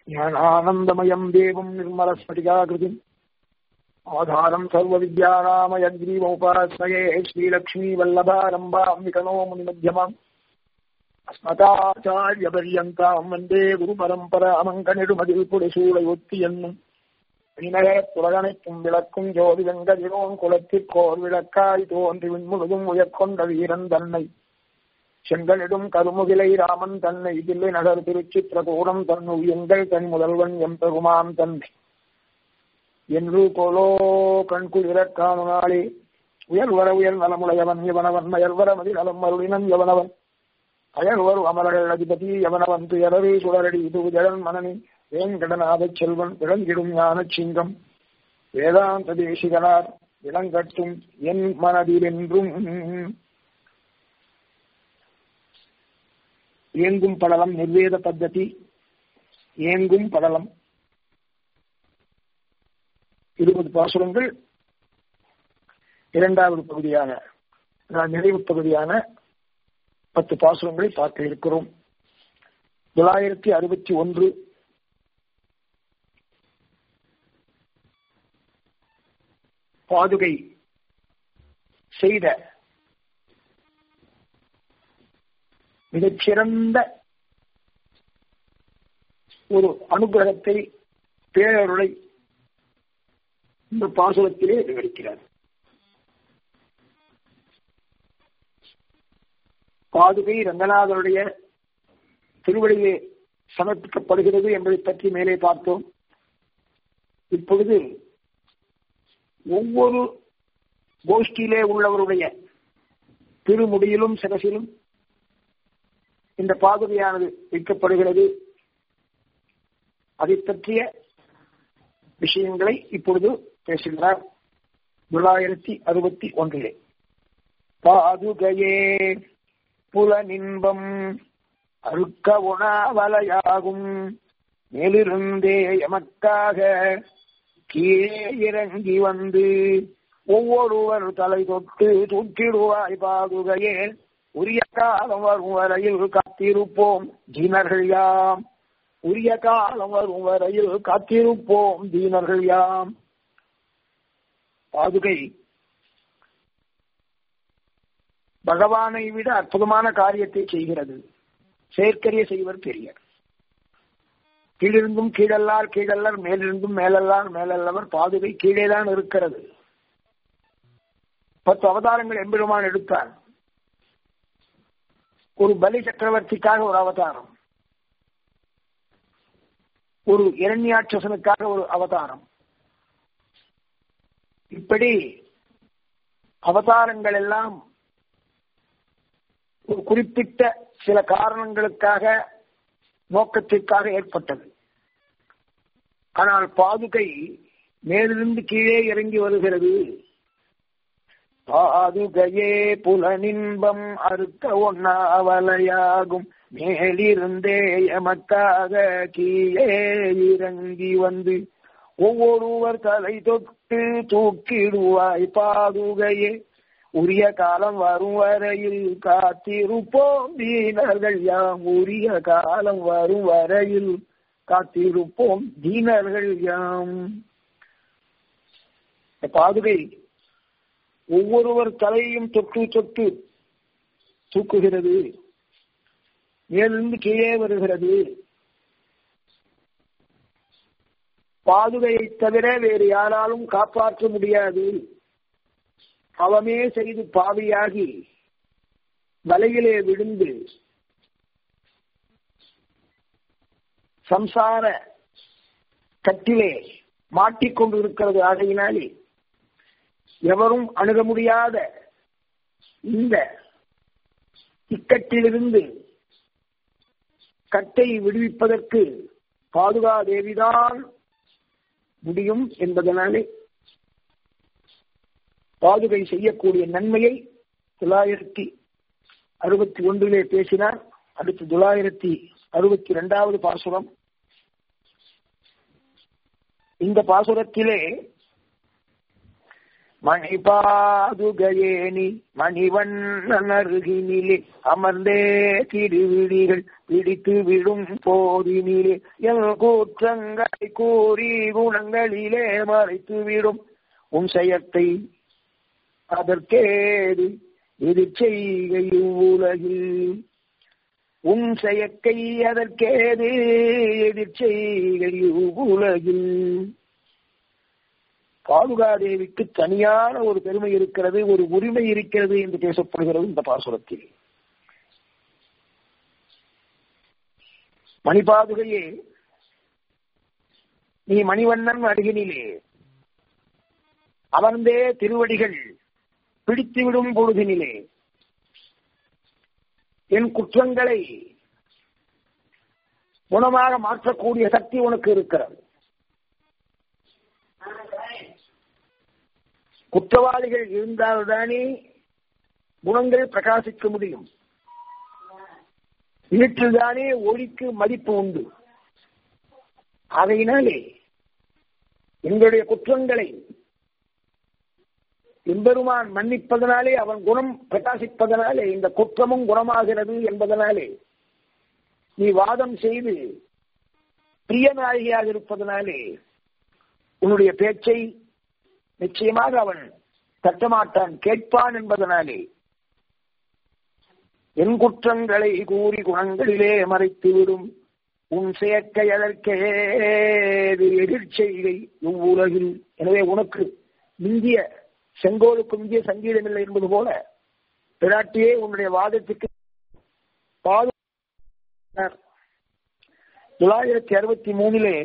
ज्ञानानन्दमयम् देवम् निर्मलस्फटिकाकृतिम् आधारम् सर्वविद्यानामयग्रीवमुपाश्रये श्रीलक्ष्मीवल्लभारम्भाम् विकनो मुनिमध्यमाम् अस्मदाचार्यपर्यन्ताम् वन्दे குருபரம்பராமங்கனிடுமதில் என்னும் விண்ணகரத் துலகனைக்கும் விளக்கும் ஜோதி வெங்கதிரோன் குலத்திற்கோர் விளக்காய் தோன்றி விண்முழுதும் உயர்கொண்ட வீரன் தன்னை செங்கனிடும் கருமுகிலை ராமன் தன்னை தில்லை நகர் திருச்சித்திரகூடம் தன்னு எங்கள் தனி முதல்வன் எம் பெருமான் தன்னை என்று கோலோ கண்குளிரக் காணும் நாளே உயர்வர உயர் நலமுடையவன் எவனவன் மயர்வர மதி நலம் மருளினன் எவனவன் அயர்வர் அமரர்கள் அதிபதி எவனவன் துயரவே சுடரடி இது உஜழன் மனனி வேங்கடநாதச் செல்வன் விளங்கிடும் ஞான சிங்கம் வேதாந்த தேசிகனார் விளங்கட்டும் என் மனதிலென்றும் ஏங்கும் படலம் நிர்வேத பத்ததி ஏங்கும் படலம் இருபது பாசுரங்கள் இரண்டாவது பகுதியான நிறைவு பகுதியான பத்து பாசுரங்களை பார்க்க இருக்கிறோம் தொள்ளாயிரத்தி அறுபத்தி ஒன்று பாதுகை செய்த மிகச்சிறந்த ஒரு அனுகிரகத்தை பேரருளை இந்த பாசுரத்திலே விவரிக்கிறார் பாதுகை ரங்கநாதனுடைய திருவடியிலே சமர்ப்பிக்கப்படுகிறது என்பதை பற்றி மேலே பார்த்தோம் இப்பொழுது ஒவ்வொரு கோஷ்டியிலே உள்ளவருடைய திருமுடியிலும் சிரசிலும் இந்த பாதுகையானது வைக்கப்படுகிறது அதை பற்றிய விஷயங்களை இப்பொழுது பேசுகிறார் தொள்ளாயிரத்தி அறுபத்தி ஒன்றிலே பாதுகையே புலனின்பம் அறுக்க உணாவலையாகும் மேலிருந்தே எமக்காக கீழே இறங்கி வந்து ஒவ்வொருவர் தலை தொட்டு தூக்கிடுவாய் பாதுகையே உரிய காலம் வரும் வரையில் காத்திருப்போம் தீனர்கள் யாம் உரிய காலம் வரும் வரையில் காத்திருப்போம் தீனர்கள் யாம் பாதுகை பகவானை விட அற்புதமான காரியத்தை செய்கிறது செயற்கரிய செய்வர் பெரியர் கீழிருந்தும் கீழல்லார் கீழல்லர் மேலிருந்தும் மேலல்லார் மேலல்லவர் பாதுகை கீழேதான் இருக்கிறது பத்து அவதாரங்கள் எம்பெருமான் எடுத்தார் ஒரு பலி சக்கரவர்த்திக்காக ஒரு அவதாரம் ஒரு இரண்யாட்சசனுக்காக ஒரு அவதாரம் இப்படி அவதாரங்கள் எல்லாம் ஒரு குறிப்பிட்ட சில காரணங்களுக்காக நோக்கத்திற்காக ஏற்பட்டது ஆனால் பாதுகை மேலிருந்து கீழே இறங்கி வருகிறது பாதுகையே புலனின்பம் அறுக்க ஒன்னாவலையாகும் மேலிருந்தே எமக்காக கீழே இறங்கி வந்து ஒவ்வொருவர் தலை தொட்டு தூக்கிடுவாய் பாதுகையே உரிய காலம் வரும் வரையில் காத்திருப்போம் தீனர்கள் யாம் உரிய காலம் வரும் வரையில் காத்திருப்போம் தீனர்கள் யாம் பாதுகை ஒவ்வொருவர் தலையையும் தொட்டு தொட்டு தூக்குகிறது மேலிருந்து கீழே வருகிறது பாதுகையை தவிர வேறு யாராலும் காப்பாற்ற முடியாது அவமே செய்து பாவியாகி வலையிலே விழுந்து சம்சார கட்டிலே மாட்டிக்கொண்டு இருக்கிறது ஆகையினாலே எவரும் அணுக முடியாத இந்த இக்கட்டிலிருந்து கட்டை விடுவிப்பதற்கு பாதுகா தேவிதான் முடியும் என்பதனாலே பாதுகை செய்யக்கூடிய நன்மையை தொள்ளாயிரத்தி அறுபத்தி ஒன்றிலே பேசினார் அடுத்து தொள்ளாயிரத்தி அறுபத்தி இரண்டாவது பாசுரம் இந்த பாசுரத்திலே மணிபாதுகையேனி மணிவண்ணன் அருகினிலே அமர்ந்தே திருவிழிகள் பிடித்து விடும் போதினிலே என் கூற்றங்களை கூறி குணங்களிலே மறைத்து விடும் உன் செயத்தை அதற்கேது எதிர்ச்செய்கை உலகில் உன் செயற்கை அதற்கேது எதிர்ச்செய்கை உலகில் பாதுகாதேவிக்கு தனியான ஒரு பெருமை இருக்கிறது ஒரு உரிமை இருக்கிறது என்று பேசப்படுகிறது இந்த பாசுரத்தில் மணிபாதுகையே நீ மணிவண்ணன் அருகினிலே அமர்ந்தே திருவடிகள் பிடித்துவிடும் பொழுதினிலே என் குற்றங்களை குணமாக மாற்றக்கூடிய சக்தி உனக்கு இருக்கிறது குற்றவாளிகள் இருந்தால்தானே குணங்கள் பிரகாசிக்க முடியும் வீட்டில்தானே ஒளிக்கு மதிப்பு உண்டு அதையினாலே எங்களுடைய குற்றங்களை எம்பெருமான் மன்னிப்பதனாலே அவன் குணம் பிரகாசிப்பதனாலே இந்த குற்றமும் குணமாகிறது என்பதனாலே நீ வாதம் செய்து பிரியநாயகியாக இருப்பதனாலே உன்னுடைய பேச்சை நிச்சயமாக அவன் தட்டமாட்டான் கேட்பான் என்பதனாலே என் குற்றங்களை கூறி குணங்களிலே மறைத்து விடும் உன் செயற்கை அதற்கே எதிர்ச்செய்கை இவ்வுலகில் எனவே உனக்கு மிஞ்சிய செங்கோலுக்கு மிஞ்சிய சங்கீதம் இல்லை என்பது போல பிராட்டியே உன்னுடைய வாதத்துக்கு பாது தொள்ளாயிரத்தி அறுபத்தி மூணிலே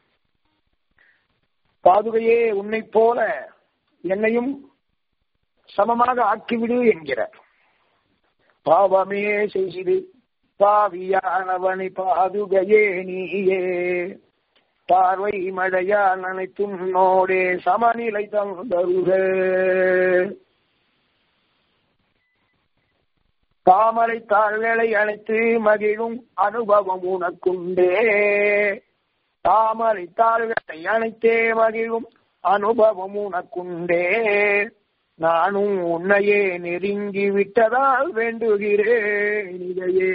பாதுகையே உன்னை போல என்னையும் சமமாக ஆக்கிவிடு என்கிறார் பாவமே செய்து பாவியானவனை பாதுகையே நீயே பார்வை மழையால் அனைத்தும் நோடே சமநிலை தந்தருக தாமரை தாள்களை அணைத்து மகிழும் அனுபவம் உனக்குண்டே தாமரை தாள்களை அணைத்தே மகிழும் அனுபவம் உனக்குண்டே நானும் உன்னையே நெருங்கி விட்டதால் வேண்டுகிறேன் இதையே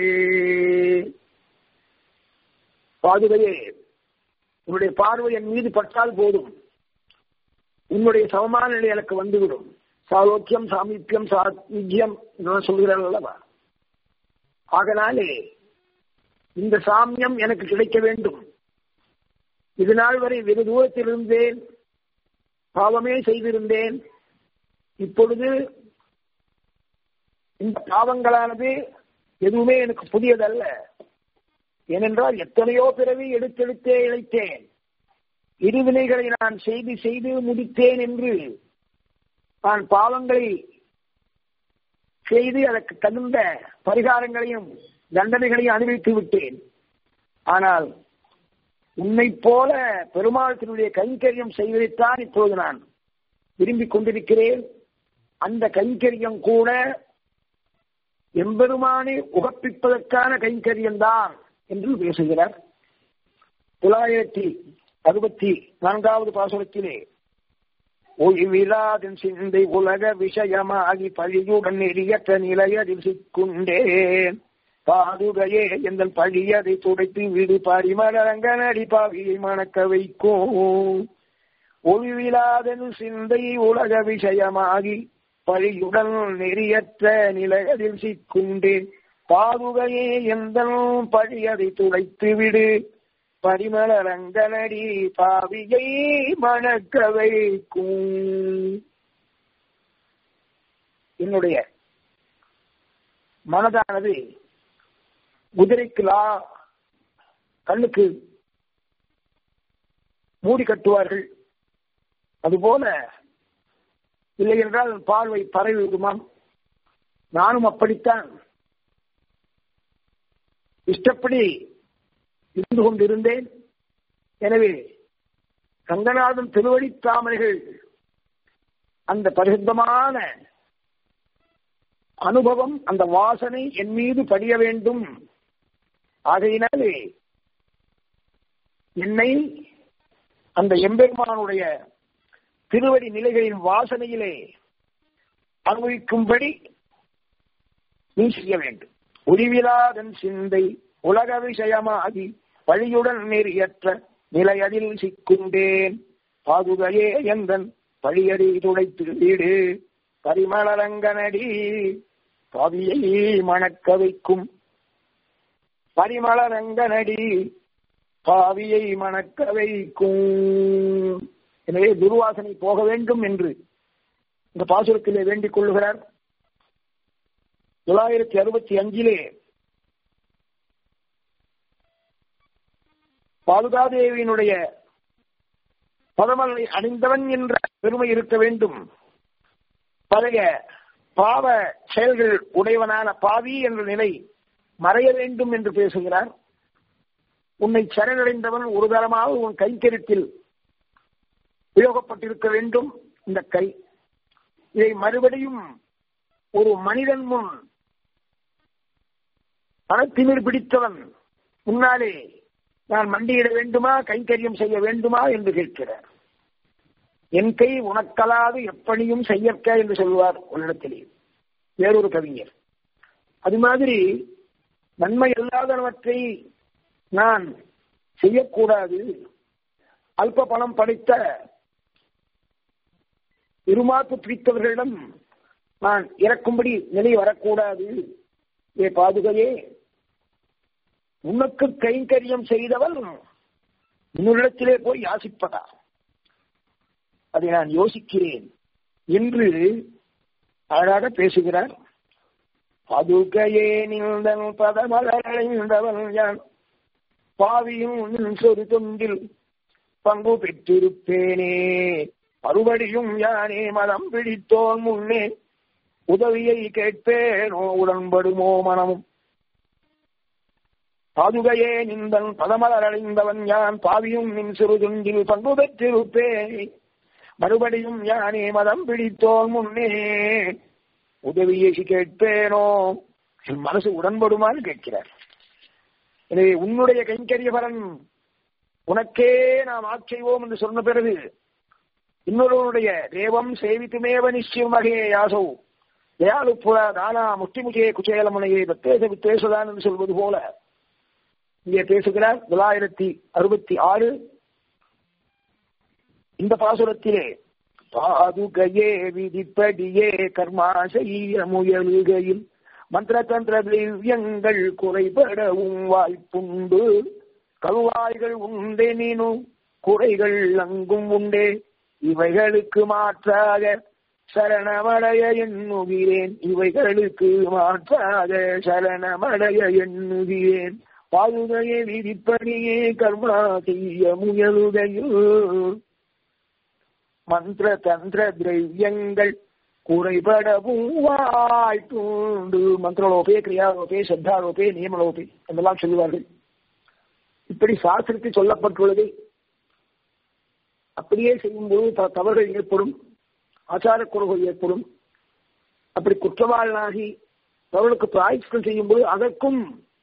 பாதுகையே உன்னுடைய பார்வை என் மீது பட்டால் போதும் உன்னுடைய சமமான நிலை எனக்கு வந்துவிடும் சாலோக்கியம் சாமீப்பியம் சாத்விஜ்யம் நான் சொல்கிறார்கள் அல்லவா ஆகனாலே இந்த சாமியம் எனக்கு கிடைக்க வேண்டும் இது நாள் வரை வெகு தூரத்தில் இருந்தேன் பாவமே செய்திருந்தேன் இப்பொழுது இந்த பாவங்களானது எதுவுமே எனக்கு புதியதல்ல ஏனென்றால் எத்தனையோ பிறவி எடுத்தெடுத்தே இழைத்தேன் இருவினைகளை நான் செய்து செய்து முடித்தேன் என்று நான் பாவங்களை செய்து அதற்கு தகுந்த பரிகாரங்களையும் தண்டனைகளையும் அனுபவித்து விட்டேன் ஆனால் உன்னை போல பெருமாள் தன்னுடைய கைங்கரியம் செய்வதைத்தான் இப்போது நான் விரும்பிக் கொண்டிருக்கிறேன் அந்த கைங்கரியம் கூட எம்பெருமானை உகப்பிப்பதற்கான கைங்கரியம்தான் என்று பேசுகிறார் தொள்ளாயிரத்தி அறுபத்தி நான்காவது பாசுரத்திலே ஒழிவிலாதின் சிந்தை உலக விஷயமாகி பழியுடன் எரியற்ற நிலையதில் சிக்குண்டேன் பாதுகையே எங்கள் பழியதை துடைத்து விடு பரிமளரங்க நடிப்பாவியை மணக்க வைக்கும் ஒழிவிலாதன் சிந்தை உலக விஷயமாகி பழியுடன் நெறியற்ற நிலையதில் சிக்குண்டேன் பாதுகையே எந்த பழியதை துடைத்து விடு பரிமள ரங்கனடி பாவியை மணக்க வைக்கும் என்னுடைய மனதானது குதிரைக்கு லா கண்ணுக்கு மூடி கட்டுவார்கள் அதுபோல இல்லை என்றால் பார்வை பரவி விடுமாம் நானும் அப்படித்தான் இஷ்டப்படி இருந்து கொண்டிருந்தேன் எனவே கங்கநாதன் திருவடி தாமரைகள் அந்த பரிசுத்தமான அனுபவம் அந்த வாசனை என் மீது படிய வேண்டும் ஆகையினாலே என்னை அந்த எம்பெருமானுடைய திருவடி நிலைகளின் வாசனையிலே அனுபவிக்கும்படி நீ செய்ய வேண்டும் உரிவிலாதன் சிந்தை உலக விஷயமாகி பழியுடன் நெறியற்ற நிலையதில் சிக்குண்டேன் பாதுகையே எந்தன் பழியடி துடைத்து வீடு பரிமளரங்கனடி கவியை மணக்க வைக்கும் பரிமளரங்கனடி பாவியை மணக்க வைக்கும் எனவே துர்வாசனை போக வேண்டும் என்று இந்த பாசுரத்திலே வேண்டிக் கொள்ளுகிறார் தொள்ளாயிரத்தி அறுபத்தி அஞ்சிலே பாதுகாதேவியினுடைய பதமலை அணிந்தவன் என்ற பெருமை இருக்க வேண்டும் பழைய பாவ செயல்கள் உடையவனான பாவி என்ற நிலை மறைய வேண்டும் என்று பேசுகிறார் உன்னை சரணடைந்தவன் ஒரு தரமாக உன் கைக்கருத்தில் உபயோகப்பட்டிருக்க வேண்டும் இந்த கை இதை மறுபடியும் ஒரு மனிதன் முன் பணத்திமிர் பிடித்தவன் முன்னாலே நான் மண்டியிட வேண்டுமா கைங்கரியம் செய்ய வேண்டுமா என்று கேட்கிறார் என் கை உனக்கலாது எப்பணியும் செய்யற்க என்று சொல்வார் உன்னிடத்திலே வேறொரு கவிஞர் அது மாதிரி நன்மை இல்லாதவற்றை நான் செய்யக்கூடாது அல்ப பணம் படைத்த இருமாப்பு பிடித்தவர்களிடம் நான் இறக்கும்படி நிலை வரக்கூடாது ஏ பாதுகையே உனக்கு கைங்கரியம் செய்தவன் உன்னிடத்திலே போய் யாசிப்பதா அதை நான் யோசிக்கிறேன் என்று அழகாக பேசுகிறார் பதுகையே நின்றன் பதமலரைந்தவன் யான் பாவியும் சொரு தொண்டில் பங்கு பெற்றிருப்பேனே மறுபடியும் யானே மதம் பிடித்தோன் முன்னே உதவியை கேட்பேனோ உடன்படுமோ மனமும் பாதுகையே நின்றன் பதமலர் அடைந்தவன் யான் பாவியும் நின் சிறு துண்டில் பங்கு பெற்றிருப்பேன் மறுபடியும் யானே மதம் பிடித்தோன் முன்னே உதவியை கேட்பேனோ என் மனசு உடன்படுமாறு கேட்கிறார் எனவே உன்னுடைய கைங்கரிய பலன் உனக்கே நாம் ஆட்செய்வோம் என்று சொன்ன பிறகு இன்னொருவனுடைய தேவம் சேவித்துமேவ நிச்சயம் வகையே யாசோ தயாலுப்புற தானா முஷ்டிமுகே குச்சேலமுனையே தத்தேச வித்தேசதான் என்று சொல்வது போல இங்கே பேசுகிறார் தொள்ளாயிரத்தி அறுபத்தி ஆறு இந்த பாசுரத்திலே பாதுகையே விதிப்படியே கர்மா செய்ய முயலுகையில் மந்திர தந்திர திவ்யங்கள் குறைபடவும் வாய்ப்புண்டு கல்வாய்கள் உண்டெனினும் குறைகள் அங்கும் உண்டே இவைகளுக்கு மாற்றாக சரணமடைய எண்ணுகிறேன் இவைகளுக்கு மாற்றாக சரணமடைய எண்ணுகிறேன் பாதுகையை விதிப்படியே கர்மா செய்ய முயலுகையில் மந்திர தந்திர திரவியங்கள் குறைபடவும் வாய்ப்புண்டு மந்திரலோபே கிரியாலோபே சத்தாலோபே நியமலோபே என்றெல்லாம் சொல்லுவார்கள் இப்படி சாஸ்திரத்தில் சொல்லப்பட்டுள்ளது அப்படியே செய்யும்போது தவறுகள் ஏற்படும் ஆச்சார குறைகள் ஏற்படும் அப்படி குற்றவாளனாகி அவர்களுக்கு பிராய்ச்சிகள் செய்யும்போது அதற்கும்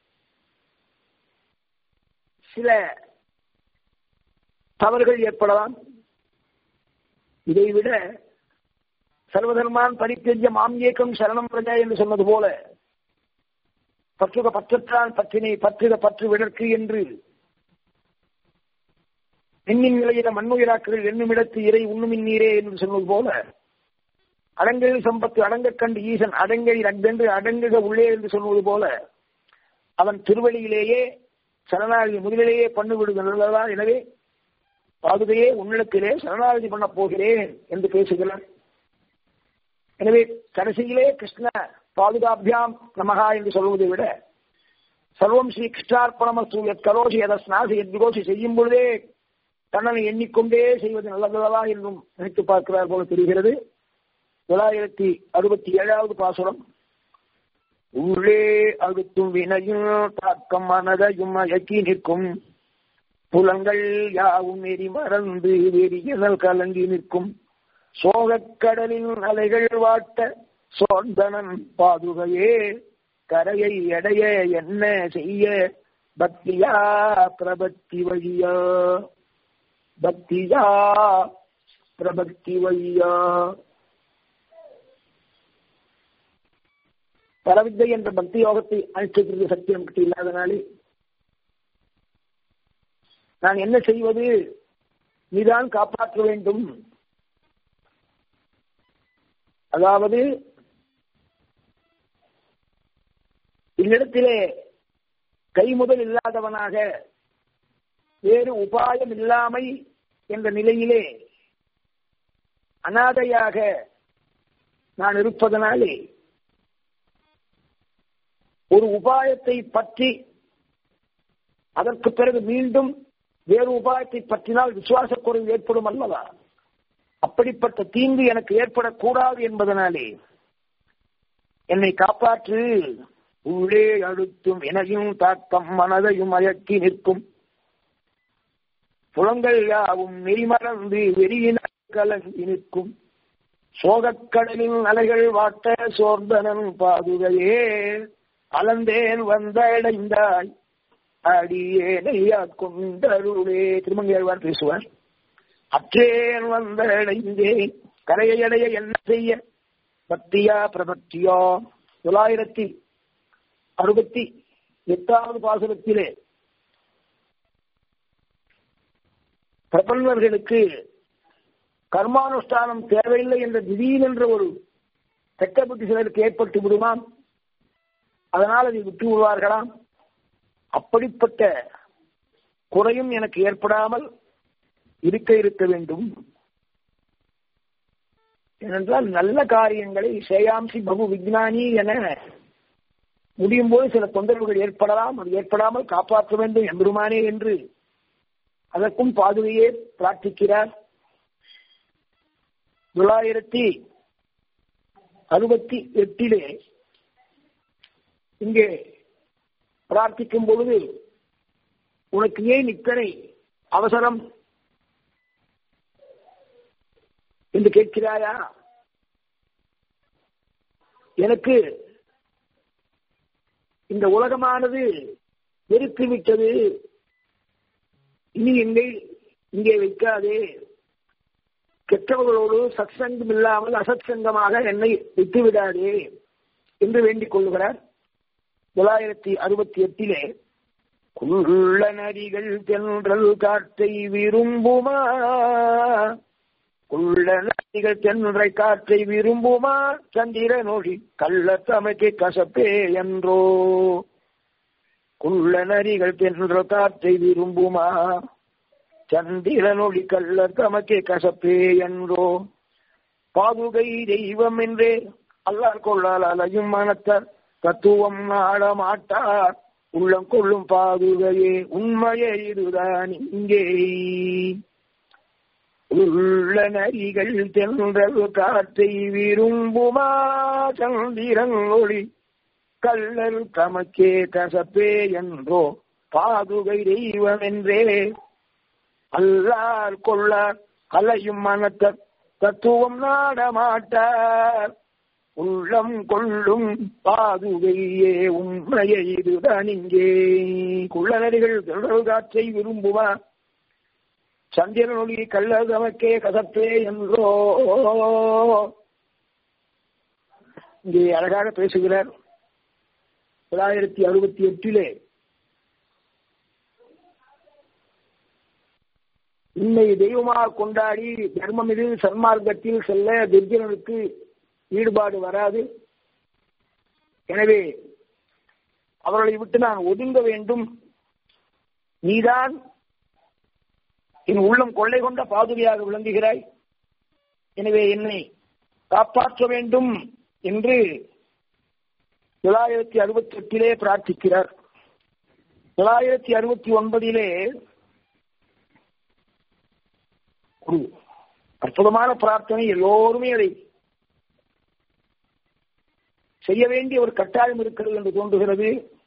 சில தவறுகள் ஏற்படலாம் இதைவிட சர்வதர்மான் பரித்தெரிய மாமியேக்கம் சரணம் பிரஜா என்று சொன்னது போல பற்றுக பற்றற்றான் பற்றினை பற்றுக பற்று விடற்கு என்று எண்ணின் நிலையில மண்ணுயிராக்கள் எண்ணுமிடத்து இறை உண்ணுமின் நீரே என்று சொன்னது போல அடங்கலில் சம்பத்து அடங்க கண்டு ஈசன் அடங்கலில் அடங்கு அடங்குக உள்ளே என்று சொன்னது போல அவன் திருவழியிலேயே சரணாகி முதலிலேயே பண்ணு விடுகிறதா எனவே பாதுகையே உன்னிடத்திலே சரணாகதி பண்ண போகிறேன் என்று பேசுகிறார் எனவே கடைசியிலே கிருஷ்ண பாதுகாபியாம் நமகா என்று சொல்வதை விட சர்வம் ஸ்ரீ கிருஷ்ணார்ப்பணமஸ்து எத் கரோசி எதஸ்நாசி எத்கோசி செய்யும் பொழுதே கண்ணனை எண்ணிக்கொண்டே செய்வது நல்லதல்லவா என்றும் நினைத்து பார்க்கிறார் போல தெரிகிறது தொள்ளாயிரத்தி அறுபத்தி ஏழாவது பாசுரம் உள்ளே அழுத்தும் வினையும் தாக்கம் மனதையும் அயக்கி நிற்கும் புலங்கள் யாவும் எரி மறந்து வெறியதல் கலங்கி நிற்கும் சோகக்கடலின் அலைகள் வாட்ட சோந்தனன் பாதுகையே கரையை எடைய என்ன செய்ய பக்தியா பிரபத்தி வழியா பக்தியா பிரபக்தி வையா பரவித்தை என்ற பக்தி யோகத்தை அனுஷ்டிக்கிறது சக்தி நமக்கு இல்லாதனாலே நான் என்ன செய்வது நீதான் காப்பாற்ற வேண்டும் அதாவது என்னிடத்திலே கைமுதல் இல்லாதவனாக வேறு உபாயம் இல்லாமை என்ற நிலையிலே அனாதையாக நான் இருப்பதனாலே ஒரு உபாயத்தை பற்றி அதற்கு பிறகு மீண்டும் வேறு உபாயத்தை பற்றினால் விசுவாச குறைவு ஏற்படும் அல்லவா அப்படிப்பட்ட தீங்கு எனக்கு ஏற்படக்கூடாது என்பதனாலே என்னை காப்பாற்று உள்ளே அழுத்தும் எனையும் தாக்கம் மனதையும் மயக்கி நிற்கும் புலங்கள் யாவும் நெறிமறந்து வெறியின கலங்கி நிற்கும் சோகக்கடலின் அலைகள் வாட்ட சோர்ந்தனன் பாதுகையே அலந்தேன் வந்த அடைந்தாய் அடியேனையா கொண்டருளே திருமங்கையாழ்வார் பேசுவார் அற்றேன் வந்த அடைந்தேன் கரையை அடைய என்ன செய்ய பக்தியா பிரபக்தியா தொள்ளாயிரத்தி அறுபத்தி எட்டாவது பாசுரத்திலே பிரபல்வர்களுக்கு கர்மானுஷ்டானம் தேவையில்லை என்ற திடீரென்ற ஒரு கெட்ட புத்தி சிலருக்கு ஏற்பட்டு விடுமாம் அதனால் அதை விட்டு விடுவார்களாம் அப்படிப்பட்ட குறையும் எனக்கு ஏற்படாமல் இருக்க இருக்க வேண்டும் ஏனென்றால் நல்ல காரியங்களை சேயாம்சி பகு விஜானி என முடியும் போது சில தொந்தரவுகள் ஏற்படலாம் அது ஏற்படாமல் காப்பாற்ற வேண்டும் எம்பெருமானே என்று அதற்கும் பாதுகையே பிரார்த்திக்கிறார் தொள்ளாயிரத்தி அறுபத்தி எட்டிலே இங்கே பிரார்த்திக்கும் பொழுது உனக்கு ஏன் இத்தனை அவசரம் என்று கேட்கிறாயா எனக்கு இந்த உலகமானது வெறுத்து விட்டது இனி என்னை இங்கே வைக்காதே கெட்டவர்களோடு சத்சங்கம் இல்லாமல் அசத்சங்கமாக என்னை விட்டு விடாதே என்று வேண்டிக் கொள்கிறார் தொள்ளாயிரத்தி அறுபத்தி எட்டிலே குள்ள நரிகள் தென்றல் காற்றை விரும்புமா குள்ள நரிகள் தென்றை காற்றை விரும்புமா சந்திர நொழி கள்ள தமைக்கு கசப்பே என்றோ குள்ள நரிகள் தென்றல் காற்றை விரும்புமா சந்திர நொழி கள்ள தமக்கே கசப்பே என்றோ பாதுகை தெய்வம் என்றே அல்லார் கொள்ளால் அலையும் மனத்தார் தத்துவம் நாட மாட்டார் உள்ளம் கொள்ளும் பாதுகையே உண்மையே இதுதான் இங்கே உள்ள நரிகள் தென்றல் காற்றை விரும்புமா சந்திரன் ஒளி கல்லல் தமக்கே கசப்பே என்றோ பாதுகை தெய்வம் என்றே அல்லார் கொள்ளார் அலையும் மனத்த தத்துவம் நாடமாட்டார் உள்ளம் கொள்ளும் பாதுகையே உண்மையை இதுதான் இங்கே குள்ளநரிகள் தொடர் காற்றை விரும்புவா சந்திரன் ஒளி கள்ள தமக்கே கசப்பே என்றோ இங்கே அழகாக பேசுகிறார் தொள்ளாயிரத்தி அறுபத்தி எட்டிலே உன்னை தெய்வமாக கொண்டாடி தர்மமிது சன்மார்க்கத்தில் செல்ல துர்ஜனனுக்கு ஈடுபாடு வராது எனவே அவர்களை விட்டு நான் ஒதுங்க வேண்டும் நீதான் என் உள்ளம் கொள்ளை கொண்ட பாதுகையாக விளங்குகிறாய் எனவே என்னை காப்பாற்ற வேண்டும் என்று தொள்ளாயிரத்தி அறுபத்தி எட்டிலே பிரார்த்திக்கிறார் தொள்ளாயிரத்தி அறுபத்தி ஒன்பதிலே ஒரு அற்புதமான பிரார்த்தனை எல்லோருமே அதை செய்ய வேண்டிய ஒரு கட்டாயம் இருக்கிறது என்று தோன்றுகிறது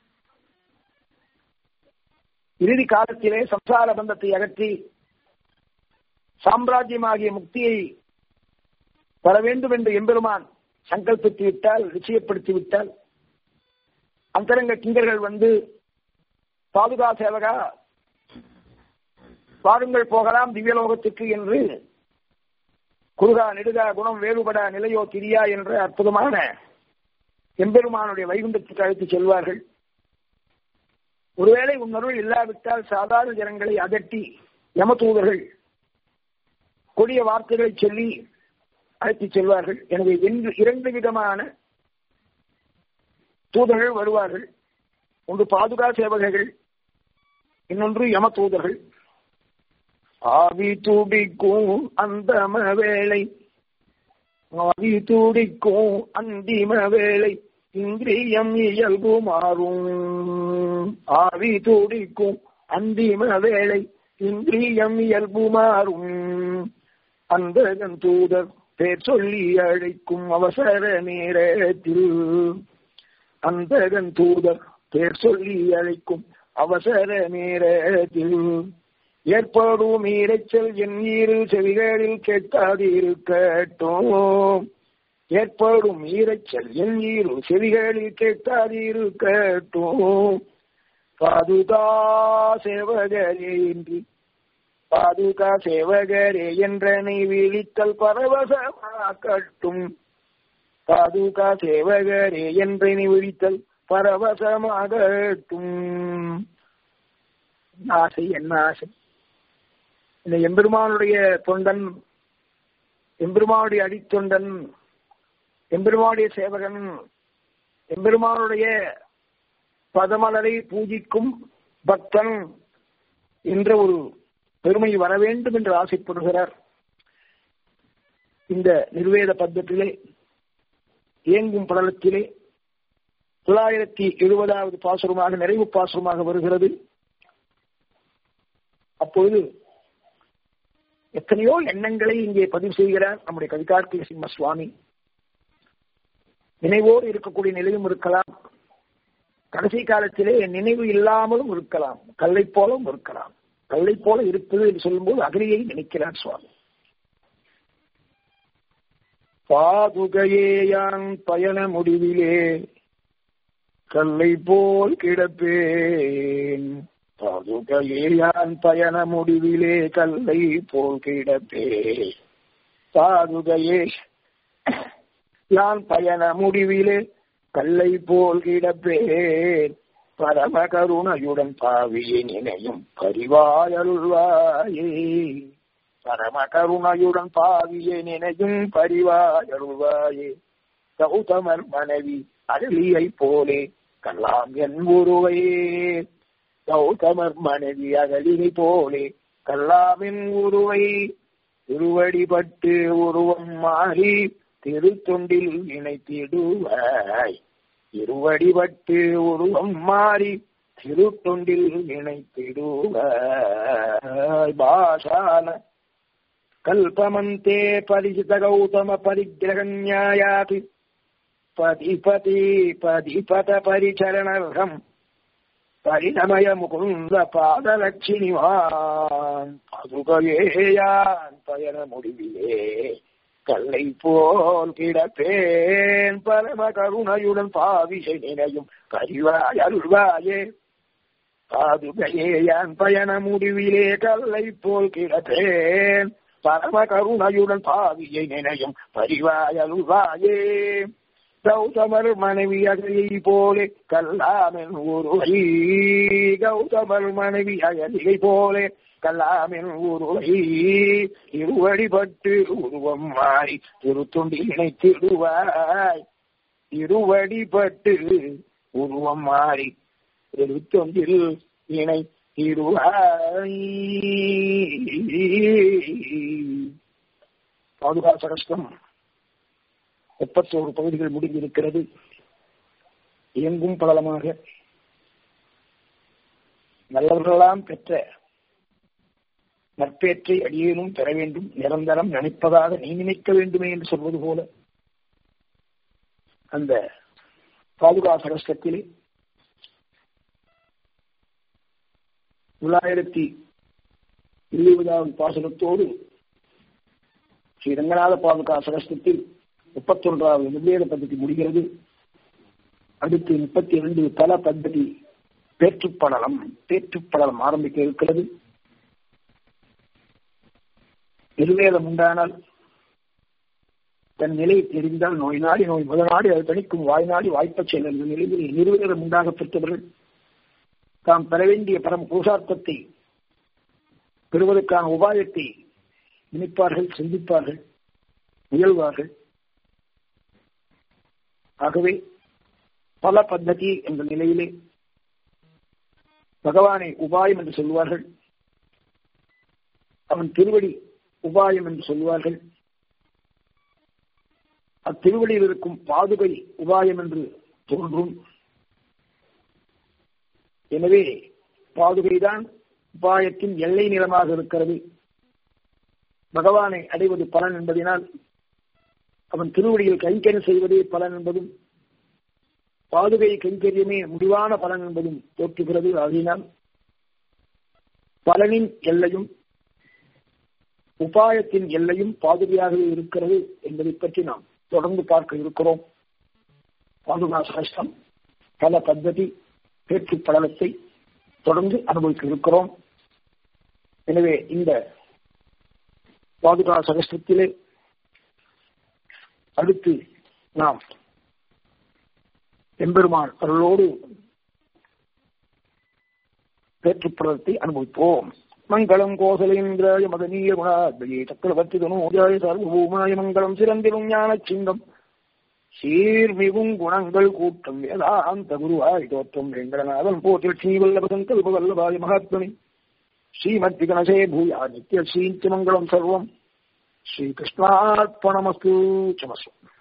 இறுதி காலத்திலே சம்சார பந்தத்தை அகற்றி சாம்ராஜ்யமாகிய முக்தியை பெற வேண்டும் என்று எம்பெருமான் சங்கல்பித்து விட்டால் நிச்சயப்படுத்தி விட்டால் அந்தரங்க கிங்கர்கள் வந்து பாதுகா சேவகா வாருங்கள் போகலாம் திவ்யலோகத்துக்கு என்று குருகா நெடுகா குணம் வேறுபடா நிலையோ திரியா என்ற அற்புதமான எம்பெருமானுடைய வைகுண்டத்துக்கு அழைத்து செல்வார்கள் ஒருவேளை உன்னருள் இல்லாவிட்டால் சாதாரண ஜனங்களை அதட்டி யமதூதர்கள் கொடிய வார்த்தைகளை சொல்லி அழைத்து செல்வார்கள் எனவே இரண்டு விதமான தூதர்கள் வருவார்கள் ஒன்று பாதுகா சேவகர்கள் இன்னொன்று யம தூதர்கள் ஆவி துடிக்கும் அந்தம வேலை ஆவி துடிக்கும் அந்திம வேலை இந்திரியம் இயல்பு மாறும் ஆவி துடிக்கும் அந்திம வேலை இந்திரியம் இயல்பு மாறும் அந்த தூதர் பேர் சொல்லி அழைக்கும் அவசர நேரத்தில் அந்த தூதர் பேர் சொல்லி அழைக்கும் அவசர நேரத்தில் ஏற்படும் இரைச்சல் என் இரு செவிகளில் கேட்காதிருக்கட்டும் ஏற்படும் இரைச்சல் என் இரு செவிகளில் கேட்காதிருக்கட்டும் பாதுகா சேவகரே என்று பாதுகா சேவகரே என்றனை விழித்தல் பரவசமாக்கட்டும் பாதுகா சேவகரே என்றனை விழித்தல் பரவசமாகட்டும் ஆசை என்ன ஆசை இந்த எம்பெருமானுடைய தொண்டன் எம்பெருமானுடைய அடித்தொண்டன் எம்பெருமானுடைய சேவகன் எம்பெருமானுடைய பதமலரை பூஜிக்கும் பக்தன் என்ற ஒரு பெருமை வர வேண்டும் என்று ஆசைப்படுகிறார் இந்த நிர்வேத பத்தத்திலே இயங்கும் படலத்திலே தொள்ளாயிரத்தி எழுபதாவது பாசுரமாக நிறைவு பாசுரமாக வருகிறது அப்பொழுது எத்தனையோ எண்ணங்களை இங்கே பதிவு செய்கிறார் நம்முடைய கவிகார்த்திக சிம்ம சுவாமி நினைவோடு இருக்கக்கூடிய நிலையும் இருக்கலாம் கடைசி காலத்திலே நினைவு இல்லாமலும் இருக்கலாம் கல்லை போலவும் இருக்கலாம் கல்லை போல இருப்பது என்று சொல்லும்போது அகலியை நினைக்கிறார் சுவாமி பாதுகையேயான் பயண முடிவிலே கல்லை போல் கிடப்பேன் பாதுகையான் பயண முடிவிலே கல்லை போல் கிடப்பே பாதுகையே யான் பயண முடிவிலே கல்லை போல் கிடப்பேன் பரம கருணையுடன் பாவியை நினையும் பரிவாயருள்வாயே பரம கருணையுடன் பாவியை நினையும் பரிவாயருள்வாயே கௌதமர் மனைவி அகலியை போலே கல்லாம் என் உருவையே கௌதமர் மனைவி அகலினை போலே கல்லாமின் உருவை திருவடிபட்டு உருவம் மாறி திருத்தொண்டில் இணைத்திடுவாய் திருவடிபட்டு உருவம் மாறி திருத்தொண்டில் இணைத்திடுவாய் பாஷால கல்பமந்தே பரிசித கௌதம பரிகிரகஞாயாதி பதிபதி பதிபத பரிச்சரணர்ஹம் பரிணமய முகுந்த பாதலட்சுமிவான் பதுகையேயான் பயண முடிவிலே கல்லை போல் கிடப்பேன் பரம கருணையுடன் பாவிசை நினையும் கரிவாய் அருள்வாயே பாதுகையேயான் பயண முடிவிலே கல்லை போல் கிடப்பேன் பரம கருணையுடன் பாவியை நினையும் பரிவாய் அருள்வாயே கௌதமர் மனைவி அகலியை போலே கல்லாமென் உருவை கௌதமர் மனைவி அகலியை போலே கல்லாமென் உருவை இருவடிபட்டு உருவம் மாறி திருத்தொண்டில் இணைத்திடுவாய் இருவடிபட்டு உருவம் மாறி திருத்தொண்டில் இணை திருவாய் பாதுகா சகஸ்டம் முப்பத்தோரு பகுதிகள் முடிந்திருக்கிறது இயங்கும் படலமாக நல்லவர்களெல்லாம் பெற்ற நற்பேற்றை அடியேனும் பெற வேண்டும் நிரந்தரம் நினைப்பதாக நீ நினைக்க வேண்டுமே என்று சொல்வது போல அந்த பாதுகா சகஸ்டத்திலே தொள்ளாயிரத்தி இருபதாவது பாசனத்தோடு ஸ்ரீ ரங்கநாத பாதுகா சகஸ்டத்தில் முப்பத்தொன்றாவது நிர்வேத பద్ధதி முடிகிறது அடுத்து முப்பத்தி இரண்டு தல பద్ధதி பேற்றுப்படலம் பேற்றுப்படலம் ஆரம்பிக்க இருக்கிறது நிர்வேதம் உண்டானால் தன் நிலை தெரிந்தால் நோய் நாடி நோய் முத நாடி அது தணிக்கும் வாய் நாடி வாய்ப்பச் செயல் என்ற நிலையில் நிறுவனம் உண்டாக பெற்றவர்கள் தாம் பெற வேண்டிய பரம் புருஷார்த்தத்தை பெறுவதற்கான உபாயத்தை நினைப்பார்கள் சிந்திப்பார்கள் முயல்வார்கள் ஆகவே பல பத்ததி என்ற நிலையிலே பகவானை உபாயம் என்று சொல்வார்கள் அவன் திருவடி உபாயம் என்று சொல்வார்கள் அத்திருவடியில் இருக்கும் பாதுகை உபாயம் என்று தோன்றும் எனவே பாதுகைதான் உபாயத்தின் எல்லை நிலமாக இருக்கிறது பகவானை அடைவது பலன் என்பதனால் அவன் திருவடியில் கைங்கரியம் செய்வதே பலன் என்பதும் பாதுகை கைங்கரியமே முடிவான பலன் என்பதும் தோற்றுகிறது ஆகையினால் பலனின் எல்லையும் உபாயத்தின் எல்லையும் பாதுகையாகவே இருக்கிறது என்பதை பற்றி நாம் தொடர்ந்து பார்க்க இருக்கிறோம் பாதுகா சாஸ்திரம் பல பద్ధதி பேச்சு படலத்தை தொடர்ந்து அனுபவிக்க இருக்கிறோம் எனவே இந்த பாதுகா சகஸ்திரத்திலே அடுத்து நாம் எம்பெருமான் அருளோடு பேற்றுப்படத்தை அனுபவிப்போம் மங்களம் கோசலேந்திராய மகனீய குணாத்மயே சக்கரவர்த்தி தனோஜாய சர்வபூமாய மங்களம் சிறந்திலும் ஞான சிங்கம் சீர்மிகும் குணங்கள் கூட்டம் வேதாந்த குருவாய் தோற்றம் வேங்கடநாதன் போற்றில் ஸ்ரீவல்லபதன் வல்லபாய மகாத்மனி ஸ்ரீமத்தி கணசே பூயா நித்ய ஸ்ரீந்திமங்கலம் சர்வம் ஸ்ரீகிருஷ்ணார்ப்பணமஸ்து சமஸ்வம்